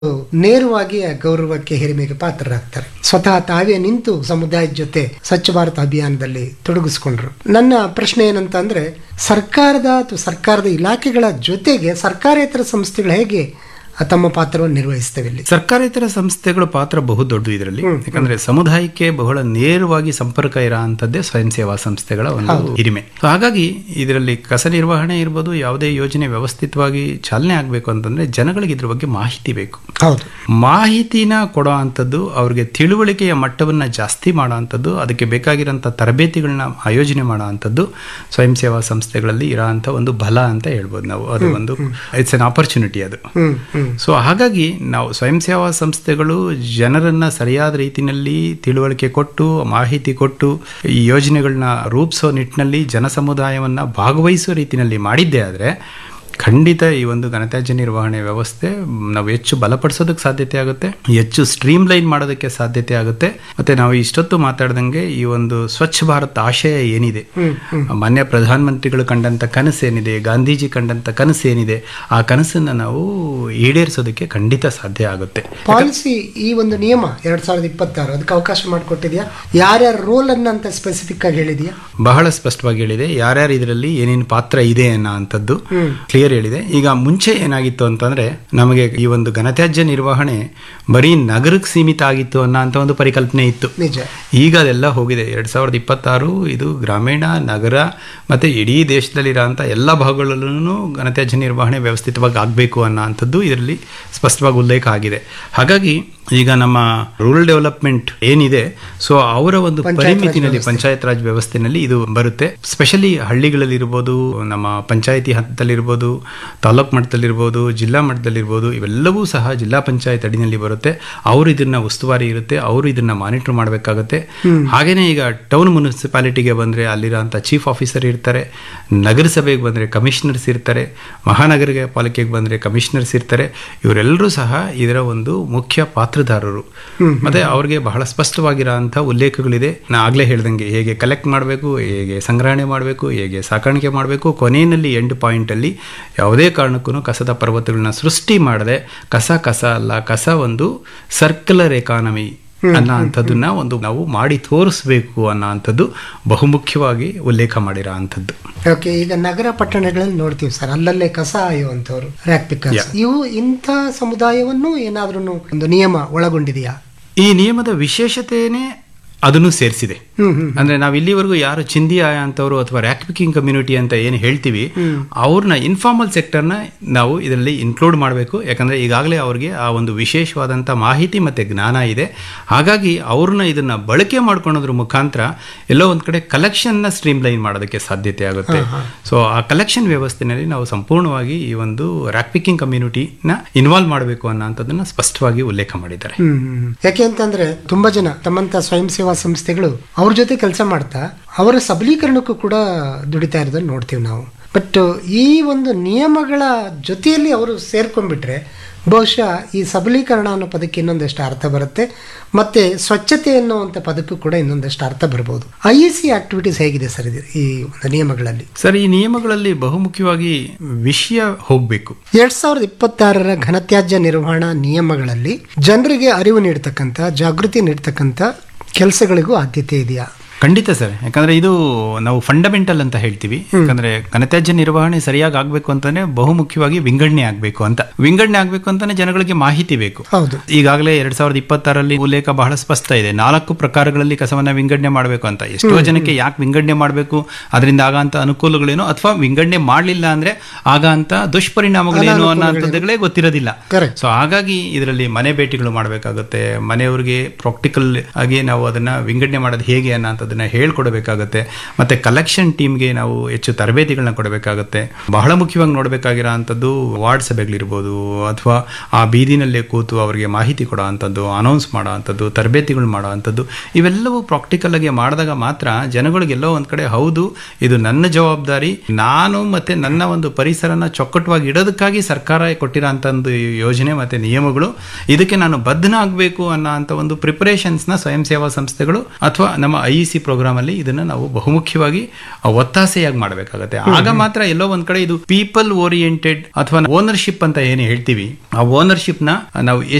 ನೇರವಾಗಿ ಆ ಗೌರವಕ್ಕೆ ಹಿರಿಮೆಗೆ ಪಾತ್ರರಾಗ್ತಾರೆ ಸ್ವತಃ ತಾವೇ ನಿಂತು ಸಮುದಾಯದ ಜೊತೆ ಸ್ವಚ್ಛ ಭಾರತ ಅಭಿಯಾನದಲ್ಲಿ ತೊಡಗಿಸ್ಕೊಂಡ್ರು ನನ್ನ ಪ್ರಶ್ನೆ ಏನಂತ ಅಂದ್ರೆ ಸರ್ಕಾರದ ಅಥವಾ ಸರ್ಕಾರದ ಇಲಾಖೆಗಳ ಜೊತೆಗೆ ಸರ್ಕಾರೇತರ ಸಂಸ್ಥೆಗಳು ಹೇಗೆ ಆ ತಮ್ಮ ಪಾತ್ರವನ್ನು ನಿರ್ವಹಿಸ್ತವೆ ಇಲ್ಲಿ ಸರ್ಕಾರೇತರ ಸಂಸ್ಥೆಗಳ ಪಾತ್ರ ಬಹು ದೊಡ್ಡ ಇದರಲ್ಲಿ ಯಾಕಂದ್ರೆ ಸಮುದಾಯಕ್ಕೆ ಬಹಳ ನೇರವಾಗಿ ಸಂಪರ್ಕ ಇರೋ ಅಂತದ್ದೇ ಸ್ವಯಂ ಸೇವಾ ಸಂಸ್ಥೆಗಳ ಒಂದು ಹಿರಿಮೆ So ಹಾಗಾಗಿ ಇದರಲ್ಲಿ ಕಸ ನಿರ್ವಹಣೆ ಇರ್ಬೋದು ಯಾವುದೇ ಯೋಜನೆ ವ್ಯವಸ್ಥಿತವಾಗಿ ಚಾಲನೆ ಆಗಬೇಕು ಅಂತಂದ್ರೆ ಜನಗಳಿಗೆ ಇದ್ರ ಬಗ್ಗೆ ಮಾಹಿತಿ ಬೇಕು ಹೌದು ಮಾಹಿತಿನ ಕೊಡೋ ಅಂಥದ್ದು ಅವ್ರಿಗೆ ತಿಳುವಳಿಕೆಯ ಮಟ್ಟವನ್ನು ಜಾಸ್ತಿ ಮಾಡೋ ಅಂಥದ್ದು ಅದಕ್ಕೆ ಬೇಕಾಗಿರೋಂಥ ತರಬೇತಿಗಳನ್ನ ಆಯೋಜನೆ ಮಾಡೋ ಅಂಥದ್ದು ಸ್ವಯಂ ಸೇವಾ ಸಂಸ್ಥೆಗಳಲ್ಲಿ ಇರೋ ಅಂಥ ಒಂದು ಬಲ ಅಂತ ಹೇಳ್ಬೋದು ನಾವು ಅದು ಒಂದು ಇಟ್ಸ್ ಅನ್ ಆಪರ್ಚುನಿಟಿ ಅದು ಹ್ಮ್ ಹ್ಮ್ ಸೊ ಹಾಗಾಗಿ ನಾವು ಸ್ವಯಂ ಸೇವಾ ಸಂಸ್ಥೆಗಳು ಜನರನ್ನ ಸರಿಯಾದ ರೀತಿಯಲ್ಲಿ ತಿಳುವಳಿಕೆ ಕೊಟ್ಟು ಮಾಹಿತಿ ಕೊಟ್ಟು ಈ ಯೋಜನೆಗಳನ್ನ ರೂಪಿಸೋ ನಿಟ್ಟಿನಲ್ಲಿ ಜನ ಸಮುದಾಯವನ್ನ ಭಾಗವಹಿಸೋ ರೀತಿಯಲ್ಲಿ ಮಾಡಿದ್ದೇ ಆದರೆ ಖಂಡಿತ ಈ ಒಂದು ಘನತ್ಯಾಜ್ಯ ನಿರ್ವಹಣೆ ವ್ಯವಸ್ಥೆ ನಾವು ಹೆಚ್ಚು ಬಲಪಡಿಸೋದಕ್ಕೆ ಸಾಧ್ಯತೆ ಆಗುತ್ತೆ ಹೆಚ್ಚು ಸ್ಟ್ರೀಮ್ ಲೈನ್ ಮಾಡೋದಕ್ಕೆ ಸಾಧ್ಯತೆ ಆಗುತ್ತೆ ಮತ್ತೆ ನಾವು ಇಷ್ಟೊತ್ತು ಮಾತಾಡ್ದಂಗೆ ಈ ಒಂದು ಸ್ವಚ್ಛ ಭಾರತ್ ಆಶಯ ಏನಿದೆ ಮಾನ್ಯ ಪ್ರಧಾನಮಂತ್ರಿಗಳು ಕಂಡಂತ ಕನಸು ಏನಿದೆ ಗಾಂಧೀಜಿ ಕಂಡಂತ ಕನಸು ಏನಿದೆ ಆ ಕನಸನ್ನ ನಾವು ಈಡೇರಿಸೋದಕ್ಕೆ ಖಂಡಿತ ಸಾಧ್ಯ ಆಗುತ್ತೆ ಪಾಲಿಸಿ ಈ ಒಂದು ನಿಯಮ ಎರಡ್ ಸಾವಿರದ ಇಪ್ಪತ್ತಾರು ಅದಕ್ಕೆ ಅವಕಾಶ ಮಾಡಿಕೊಟ್ಟಿದ್ಯಾ ಯಾರ್ಯಾರ ರೋಲ್ ಅನ್ನ ಅಂತ ಸ್ಪೆಸಿಫಿಕ್ ಆಗಿ ಹೇಳಿದ್ಯಾ ಬಹಳ ಸ್ಪಷ್ಟವಾಗಿ ಹೇಳಿದೆ ಯಾರ್ಯಾರು ಇದರಲ್ಲಿ ಏನೇನು ಪಾತ್ರ ಇದೆ ಅನ್ನೋ ಅಂಥದ್ದು ಕ್ಲಿಯರ್ ಹೇಳಿದೆ ಈಗ ಮುಂಚೆ ಏನಾಗಿತ್ತು ಅಂತಂದ್ರೆ ನಮಗೆ ಈ ಒಂದು ಘನತ್ಯಾಜ್ಯ ನಿರ್ವಹಣೆ ಬರೀ ನಗರಕ್ಕೆ ಸೀಮಿತ ಆಗಿತ್ತು ಅನ್ನೋ ಅಂತ ಒಂದು ಪರಿಕಲ್ಪನೆ ಇತ್ತು ನಿಜ ಈಗ ಅದೆಲ್ಲ ಹೋಗಿದೆ ಎರಡ್ ಸಾವಿರದ ಇಪ್ಪತ್ತಾರು ಇದು ಗ್ರಾಮೀಣ ನಗರ ಮತ್ತೆ ಇಡೀ ದೇಶದಲ್ಲಿರೋಂಥ ಎಲ್ಲ ಭಾಗಗಳಲ್ಲೂ ಘನತ್ಯಾಜ್ಯ ನಿರ್ವಹಣೆ ವ್ಯವಸ್ಥಿತವಾಗಿ ಆಗಬೇಕು ಅನ್ನೋ ಅಂಥದ್ದು ಇದರಲ್ಲಿ ಸ್ಪಷ್ಟವಾಗಿ ಉಲ್ಲೇಖ ಆಗಿದೆ ಹಾಗಾಗಿ ಈಗ ನಮ್ಮ ರೂರಲ್ ಡೆವಲಪ್ಮೆಂಟ್ ಏನಿದೆ ಸೊ ಅವರ ಒಂದು ಪರಿಮಿತಿನಲ್ಲಿ ಪಂಚಾಯತ್ ರಾಜ್ ವ್ಯವಸ್ಥೆನಲ್ಲಿ ಇದು ಬರುತ್ತೆ ಸ್ಪೆಷಲಿ ಹಳ್ಳಿಗಳಲ್ಲಿರ್ಬೋದು ನಮ್ಮ ಪಂಚಾಯತಿ ಹಂತದಲ್ಲಿರ್ಬೋದು ತಾಲೂಕ್ ಮಟ್ಟದಲ್ಲಿರ್ಬೋದು ಜಿಲ್ಲಾ ಮಟ್ಟದಲ್ಲಿರ್ಬೋದು ಇವೆಲ್ಲವೂ ಸಹ ಜಿಲ್ಲಾ ಪಂಚಾಯತ್ ಅಡಿನಲ್ಲಿ ಬರುತ್ತೆ ಅವರು ಇದನ್ನ ಉಸ್ತುವಾರಿ ಇರುತ್ತೆ ಅವರು ಇದನ್ನ ಮಾನಿಟರ್ ಮಾಡಬೇಕಾಗುತ್ತೆ ಹಾಗೇನೆ ಈಗ ಟೌನ್ ಮುನ್ಸಿಪಾಲಿಟಿಗೆ ಬಂದ್ರೆ ಅಲ್ಲಿರೋಂಥ ಚೀಫ್ ಆಫೀಸರ್ ಇರ್ತಾರೆ ನಗರಸಭೆಗೆ ಬಂದ್ರೆ ಕಮಿಷನರ್ಸ್ ಇರ್ತಾರೆ ಮಹಾನಗರ ಪಾಲಿಕೆಗೆ ಬಂದ್ರೆ ಕಮಿಷನರ್ಸ್ ಇರ್ತಾರೆ ಇವರೆಲ್ಲರೂ ಸಹ ಇದರ ಒಂದು ಮುಖ್ಯ ಪಾತ್ರಧಾರರು ಮತ್ತೆ ಅವ್ರಿಗೆ ಬಹಳ ಸ್ಪಷ್ಟವಾಗಿರೋ ಅಂತ ಉಲ್ಲೇಖಗಳಿದೆ ನಾ ಆಗ್ಲೇ ಹೇಳ್ದಂಗೆ ಹೇಗೆ ಕಲೆಕ್ಟ್ ಮಾಡಬೇಕು ಹೇಗೆ ಸಂಗ್ರಹಣೆ ಮಾಡಬೇಕು ಹೇಗೆ ಸಾಕಾಣಿಕೆ ಮಾಡಬೇಕು ಕೊನೆಯಲ್ಲಿ ಎಂಡ್ ಪಾಯಿಂಟ್ ಅಲ್ಲಿ ಯಾವುದೇ ಕಾರಣಕ್ಕೂ ಕಸದ ಪರ್ವತಗಳನ್ನ ಸೃಷ್ಟಿ ಮಾಡದೆ ಕಸ ಕಸ ಅಲ್ಲ ಕಸ ಒಂದು ಸರ್ಕ್ಯುಲರ್ ಎಕಾನಮಿ ಅನ್ನೋ ಅಂಥದ್ದನ್ನ ಒಂದು ನಾವು ಮಾಡಿ ತೋರಿಸ್ಬೇಕು ಅನ್ನೋ ಅಂಥದ್ದು ಬಹುಮುಖ್ಯವಾಗಿ ಉಲ್ಲೇಖ ಮಾಡಿರೋ ಅಂಥದ್ದು ಓಕೆ ಈಗ ನಗರ ಪಟ್ಟಣಗಳಲ್ಲಿ ನೋಡ್ತೀವಿ ಸರ್ ಅಲ್ಲಲ್ಲೇ ಕಸ ಆಯುವಂತವ್ರು ರ್ಯಾಕ್ ಪಿಕರ್ಸ್ ಇವು ಇಂಥ ಸಮುದಾಯವನ್ನು ಏನಾದ್ರೂ ಒಂದು ನಿಯಮ ಒಳಗೊಂಡಿದೆಯಾ ಈ ನಿಯಮದ ವಿಶೇಷತೆಯೇ ಅದನ್ನು ಸೇರಿಸಿದೆ ಹ್ಮ್ ಹ್ಮ್ ಅಂದ್ರೆ ನಾವು ಇಲ್ಲಿವರೆಗೂ ಯಾರು ಚಿಂದಿ ಆಯ ಅಂತವರು ಅಥವಾ ರ್ಯಾಕ್ ಪಿಕಿಂಗ್ ಕಮ್ಯುನಿಟಿ ಅಂತ ಏನು ಹೇಳ್ತೀವಿ ಅವ್ರನ್ನ ಇನ್ಫಾರ್ಮಲ್ ಸೆಕ್ಟರ್ನ ನಾವು ಇದರಲ್ಲಿ ಇನ್ಕ್ಲೂಡ್ ಮಾಡಬೇಕು ಯಾಕಂದ್ರೆ ಈಗಾಗಲೇ ಅವ್ರಿಗೆ ಆ ಒಂದು ವಿಶೇಷವಾದಂಥ ಮಾಹಿತಿ ಮತ್ತೆ ಜ್ಞಾನ ಇದೆ ಹಾಗಾಗಿ ಅವ್ರನ್ನ ಇದನ್ನ ಬಳಕೆ ಮಾಡ್ಕೊಳ್ಳೋದ್ರ ಮುಖಾಂತರ ಎಲ್ಲೋ ಒಂದ್ ಕಡೆ ಕಲೆಕ್ಷನ್ನ ಸ್ಟ್ರೀಮ್ ಲೈನ್ ಮಾಡೋದಕ್ಕೆ ಸಾಧ್ಯತೆ ಆಗುತ್ತೆ ಸೊ ಆ ಕಲೆಕ್ಷನ್ ವ್ಯವಸ್ಥೆನಲ್ಲಿ ನಾವು ಸಂಪೂರ್ಣವಾಗಿ ಈ ಒಂದು ರ್ಯಾಕ್ ಪಿಕಿಂಗ್ ಕಮ್ಯುನಿಟಿನ ಇನ್ವಾಲ್ವ್ ಮಾಡಬೇಕು ಅನ್ನೋಂಥದ್ದನ್ನ ಸ್ಪಷ್ಟವಾಗಿ ಉಲ್ಲೇಖ ಮಾಡಿದ್ದಾರೆ ಹ್ಮ್ ಹ್ಮ್, ಹ್ಮ್. ಯಾಕೆ ಅಂತಂದ್ರೆ ತುಂಬಾ ಜನ ತಮ್ಮಂತ ಸ್ವಯಂ ಸೇವಾ ಸಂಸ್ಥೆಗಳು ಅವ್ರ ಜೊತೆ ಕೆಲಸ ಮಾಡ್ತಾ ಅವರ ಸಬಲೀಕರಣಕ್ಕೂ ಕೂಡ ದುಡಿತಾ ಇರೋದನ್ನ ನೋಡ್ತೀವಿ ನಾವು ಬಟ್ ಈ ಒಂದು ನಿಯಮಗಳ ಜೊತೆಯಲ್ಲಿ ಅವರು ಸೇರ್ಕೊಂಡ್ಬಿಟ್ರೆ ಬಹುಶಃ ಈ ಸಬಲೀಕರಣ ಅನ್ನೋ ಪದಕ್ಕೆ ಇನ್ನೊಂದಷ್ಟು ಅರ್ಥ ಬರುತ್ತೆ ಮತ್ತೆ ಸ್ವಚ್ಛತೆ ಅನ್ನುವಂಥ ಪದಕ್ಕೂ ಕೂಡ ಇನ್ನೊಂದಷ್ಟು ಅರ್ಥ ಬರ್ಬೋದು ಐ ಎ ಸಿ ಆಕ್ಟಿವಿಟೀಸ್ ಹೇಗಿದೆ ಸರ್ ಇದು ಈ ಒಂದು ನಿಯಮಗಳಲ್ಲಿ ಸರ್ ಈ ನಿಯಮಗಳಲ್ಲಿ ಬಹುಮುಖ್ಯವಾಗಿ ವಿಷಯ ಹೋಗಬೇಕು ಎರಡ್ ಸಾವಿರದ ಇಪ್ಪತ್ತಾರರ ಘನತ್ಯಾಜ್ಯ ನಿರ್ವಹಣಾ ನಿಯಮಗಳಲ್ಲಿ ಜನರಿಗೆ ಅರಿವು ನೀಡ್ತಕ್ಕಂಥ ಜಾಗೃತಿ ನೀಡ್ತಕ್ಕಂಥ ಕೆಲಸಗಳಿಗೂ ಆದ್ಯತೆ ಇದೆಯಾ ಖಂಡಿತ ಸರ್ ಯಾಕಂದ್ರೆ ಇದು ನಾವು ಫಂಡಮೆಂಟಲ್ ಅಂತ ಹೇಳ್ತೀವಿ ಯಾಕಂದ್ರೆ ಘನತ್ಯಾಜ್ಯ ನಿರ್ವಹಣೆ ಸರಿಯಾಗಿ ಆಗ್ಬೇಕು ಅಂತಾನೆ ಬಹುಮುಖ್ಯವಾಗಿ ವಿಂಗಡಣೆ ಆಗ್ಬೇಕು ಅಂತ ವಿಂಗಡಣೆ ಆಗ್ಬೇಕು ಅಂತಾನೆ ಜನಗಳಿಗೆ ಮಾಹಿತಿ ಬೇಕು ಹೌದು ಈಗಾಗಲೇ ಎರಡ್ ಸಾವಿರದ ಇಪ್ಪತ್ತಾರಲ್ಲಿ ಉಲ್ಲೇಖ ಬಹಳ ಸ್ಪಷ್ಟ ಇದೆ ನಾಲ್ಕು ಪ್ರಕಾರಗಳಲ್ಲಿ ಕಸವನ್ನ ವಿಂಗಡಣೆ ಮಾಡಬೇಕು ಅಂತ ಎಷ್ಟೋ ಜನಕ್ಕೆ ಯಾಕೆ ವಿಂಗಡಣೆ ಮಾಡಬೇಕು ಅದರಿಂದ ಆಗಂತ ಅನುಕೂಲಗಳೇನು ಅಥವಾ ವಿಂಗಡಣೆ ಮಾಡಲಿಲ್ಲ ಅಂದ್ರೆ ಆಗಂತ ದುಷ್ಪರಿಣಾಮಗಳೇನು ಅನ್ನೋಂಥದ್ದುಗಳೇ ಗೊತ್ತಿರೋದಿಲ್ಲ Correct. ಸೊ ಹಾಗಾಗಿ ಇದರಲ್ಲಿ ಮನೆ ಭೇಟಿಗಳು ಮಾಡಬೇಕಾಗುತ್ತೆ ಮನೆಯವ್ರಿಗೆ ಪ್ರಾಕ್ಟಿಕಲ್ ಆಗಿ ನಾವು ಅದನ್ನ ವಿಂಗಡಣೆ ಮಾಡೋದು ಹೇಗೆ ಅನ್ನೋಂಥದ್ದನ್ನ ಹೇಳ್ಕೊಡ್ಬೇಕಾಗತ್ತೆ ಮತ್ತೆ ಕಲೆಕ್ಷನ್ ಟೀಮ್ಗೆ ನಾವು ಹೆಚ್ಚು ತರಬೇತಿಗಳನ್ನ ಕೊಡಬೇಕಾಗತ್ತೆ ಬಹಳ ಮುಖ್ಯವಾಗಿ ನೋಡಬೇಕಾಗಿರೋ ಅಂಥದ್ದು ವಾರ್ಡ್ ಸಭೆಗಳಿರ್ಬೋದು ಅಥವಾ ಆ ಬೀದಿನಲ್ಲೇ ಕೂತು ಅವರಿಗೆ ಮಾಹಿತಿ ಕೊಡೋ ಅಂಥದ್ದು ಅನೌನ್ಸ್ ಮಾಡೋ ಅಂಥದ್ದು ತರಬೇತಿಗಳು ಮಾಡೋ ಅಂಥದ್ದು ಇವೆಲ್ಲವೂ ಪ್ರಾಕ್ಟಿಕಲ್ ಆಗಿ ಮಾಡಿದಾಗ ಮಾತ್ರ ಜನಗಳಿಗೆಲ್ಲೋ ಒಂದ್ ಕಡೆ ಹೌದು ಇದು ನನ್ನ ಜವಾಬ್ದಾರಿ ನಾನು ಮತ್ತೆ ನನ್ನ ಒಂದು ಪರಿಸರನ ಚೊಕ್ಕಟವಾಗಿ ಇಡೋದಕ್ಕಾಗಿ ಸರ್ಕಾರ ಕೊಟ್ಟಿರೋ ಅಂತ ಒಂದು ಯೋಜನೆ ಮತ್ತೆ ನಿಯಮಗಳು ಇದಕ್ಕೆ ನಾನು ಬದ್ಧನಾಗಬೇಕು ಅನ್ನೋ ಅಂತ ಒಂದು ಪ್ರಿಪರೇಷನ್ಸ್ನ ಸ್ವಯಂ ಸೇವಾ ಸಂಸ್ಥೆಗಳು ಅಥವಾ ನಮ್ಮ ಐ ಸಿ ಪ್ರೋಗ್ರಾಮ್ ಅಲ್ಲಿ ಇದನ್ನ ನಾವು ಬಹುಮುಖ್ಯವಾಗಿ ಒತ್ತಾಸೆಯಾಗಿ ಮಾಡಬೇಕಾಗತ್ತೆ ಆಗ ಮಾತ್ರ ಎಲ್ಲೋ ಒಂದ್ ಕಡೆ ಇದು ಪೀಪಲ್ ಓರಿಯೆಂಟೆಡ್ ಅಥವಾ ಓನರ್ಶಿಪ್ ಅಂತ ಏನು ಹೇಳ್ತೀವಿ ಆ ಓನರ್ಶಿಪ್ ನ ನಾವು